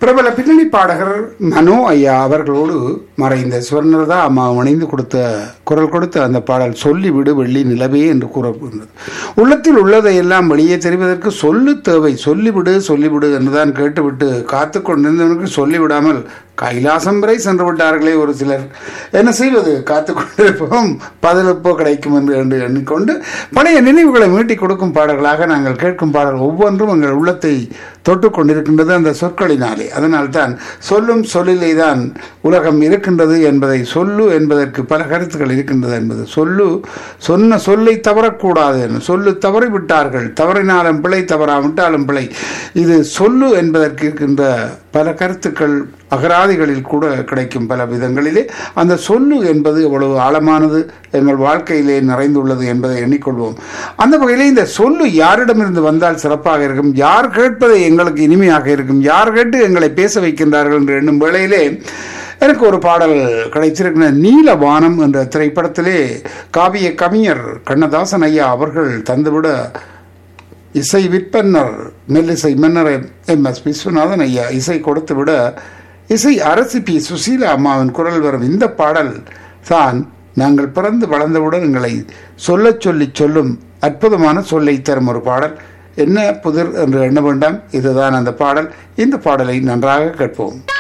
பிரபல பின்னணி பாடகர் மனோ ஐயா அவர்களோடு மறைந்த சுவர்ணதா அம்மா இணைந்து கொடுத்த குரல் கொடுத்த அந்த பாடல் சொல்லிவிடு வெள்ளி நிலவே என்று கூறப்படுகிறது உள்ளத்தில் உள்ளதை எல்லாம் வெளியே தெரிவதற்கு சொல்லு தேவை சொல்லிவிடு சொல்லிவிடு என்றுதான் கேட்டுவிட்டு காத்து கொண்டிருந்தவனுக்கு சொல்லிவிடாமல் கைலாசம் வரை சென்று விட்டார்களே ஒரு சிலர் என்ன செய்வது காத்து கொண்டிருப்போம் பதிலப்போ கிடைக்கும் என்று என்று எண்ணிக்கொண்டு பழைய நினைவுகளை மீட்டி கொடுக்கும் பாடல்களாக நாங்கள் கேட்கும் பாடல் ஒவ்வொன்றும் எங்கள் உள்ளத்தை தொட்டு கொண்டிருக்கின்றது அந்த சொற்களினாலே அதனால்தான் சொல்லும் சொல்லிலே தான் உலகம் இருக்கின்றது என்பதை சொல்லு என்பதற்கு பல கருத்துக்கள் இருக்கின்றது என்பது சொல்லு சொன்ன சொல்லை தவறக்கூடாது என்று சொல்லு தவறி விட்டார்கள் தவறினாலும் பிழை தவறாவிட்டாலும் பிழை இது சொல்லு என்பதற்கு இருக்கின்ற பல கருத்துக்கள் அகராதிகளில் கூட கிடைக்கும் பல விதங்களிலே அந்த சொல்லு என்பது எவ்வளவு ஆழமானது எங்கள் வாழ்க்கையிலே நிறைந்துள்ளது என்பதை எண்ணிக்கொள்வோம் அந்த வகையிலே இந்த சொல்லு யாரிடமிருந்து வந்தால் சிறப்பாக இருக்கும் யார் கேட்பதை எங்களுக்கு இனிமையாக இருக்கும் யார் கேட்டு எங்களை பேச வைக்கின்றார்கள் என்று எண்ணும் வேளையிலே எனக்கு ஒரு பாடல் கிடைச்சிருக்கிற நீலவானம் என்ற திரைப்படத்திலே காவிய கவிஞர் கண்ணதாசன் ஐயா அவர்கள் தந்துவிட இசை விற்பனர் மெல்லிசை மன்னர் எம் எஸ் விஸ்வநாதன் ஐயா இசை கொடுத்து விட இசை அரசி பி சுசீலா அம்மாவின் குரல் வரும் இந்த பாடல் தான் நாங்கள் பிறந்து வளர்ந்தவுடன் எங்களை சொல்லச் சொல்லி சொல்லும் அற்புதமான சொல்லை தரும் ஒரு பாடல் என்ன புதிர் என்று எண்ண வேண்டாம் இதுதான் அந்த பாடல் இந்த பாடலை நன்றாக கேட்போம்